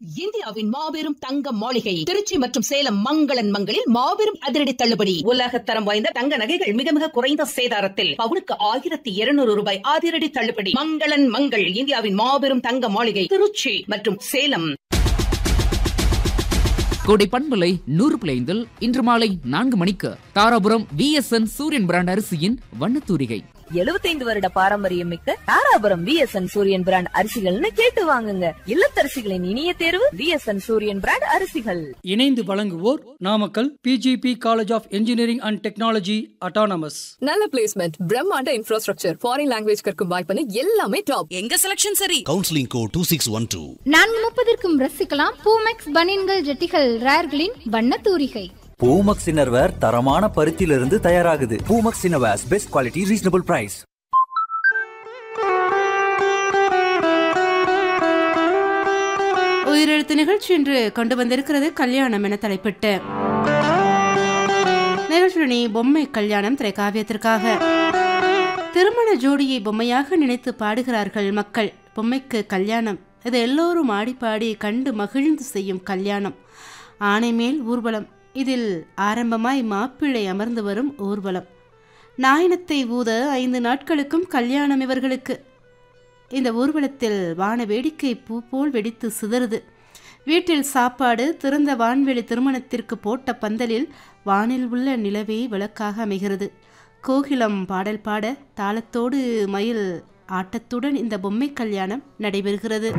இந்தியாவின் மாபெரும் தங்க மாளிகை திருச்சி மற்றும் சேலம் மங்களன் மங்களில் மாபெரும் அதிரடி தள்ளுபடி உலக தரம் வாய்ந்த தங்க நகைகள் மிக மிக குறைந்த சேதாரத்தில் பவுனுக்கு ஆயிரத்தி இருநூறு ரூபாய் அதிரடி தள்ளுபடி மங்களன் மங்கள் இந்தியாவின் மாபெரும் தங்க மாளிகை திருச்சி மற்றும் சேலம் கோடை பண்பலை நூறு பிளைந்தில் இன்று மாலை நான்கு மணிக்கு தாராபுரம் விஎஸ்என் சூரியன் பிராண்ட் அரிசியின் வண்ணத்தூரிகை எழுபத்தைந்து வருட பாரம்பரியம் மிக்க தாராபுரம் விஎஸ்என் சூரியன் பிராண்ட் அரிசிகள்னு கேட்டு வாங்குங்க இல்லத்தரசிகளின் இனிய தேர்வு விஎஸ்என் சூரியன் பிராண்ட் அரிசிகள் இணைந்து வழங்குவோர் Namakkal P G P college of engineering and technology autonomous நல்ல பிளேஸ்மெண்ட் பிரம்மாண்ட இன்ஃப்ராஸ்ட்ரக்சர் ஃபாரின் லாங்குவேஜ் கற்கும் வாய்ப்புன்னு எல்லாமே டாப் எங்க செலக்ஷன் சரி counselling code two six one two நான்கு முப்பதற்கும் ரசிக்கலாம் பூமெக்ஸ் பனியன்கள் ஜெட்டிகள் ரேர்களின் வண்ண தூரிகை பூமக்ஸ் இன்னர்வேர் தரமான பருத்தியிலிருந்து தயாராகுது Poomex innerwears best quality reasonable price உயிரெழுத்து நிகழ்ச்சி என்று கொண்டு வந்திருக்கிறது கல்யாணம் என தலைப்பிட்டு நிகழ்ச்சியுடனே பொம்மை கல்யாணம் திரைக்காவியத்திற்காக திருமண ஜோடியை பொம்மையாக நினைத்து பாடுகிறார்கள் மக்கள் பொம்மைக்கு கல்யாணம் இது எல்லோரும் ஆடி பாடி கண்டு மகிழ்ந்து செய்யும் கல்யாணம் ஆனை மேல் ஊர்வலம் இதில் ஆரம்பமாய் மாப்பிள்ளை அமர்ந்து வரும் ஊர்வலம் நாயனத்தை ஊத ஐந்து நாட்களுக்கும் கல்யாணம் இவர்களுக்கு இந்த ஊர்வலத்தில் வான வேடிக்கை பூ போல் வெடித்து சிதறுது வீட்டில் சாப்பாடு திறந்த வான்வெளி திருமணத்திற்கு போட்ட பந்தலில் வானில் உள்ள நிலவே விளக்காக அமைகிறது கோகிலம் பாடல் பாட தாளத்தோடு மயில் ஆட்டத்துடன் இந்த பொம்மை கல்யாணம் நடைபெறுகிறது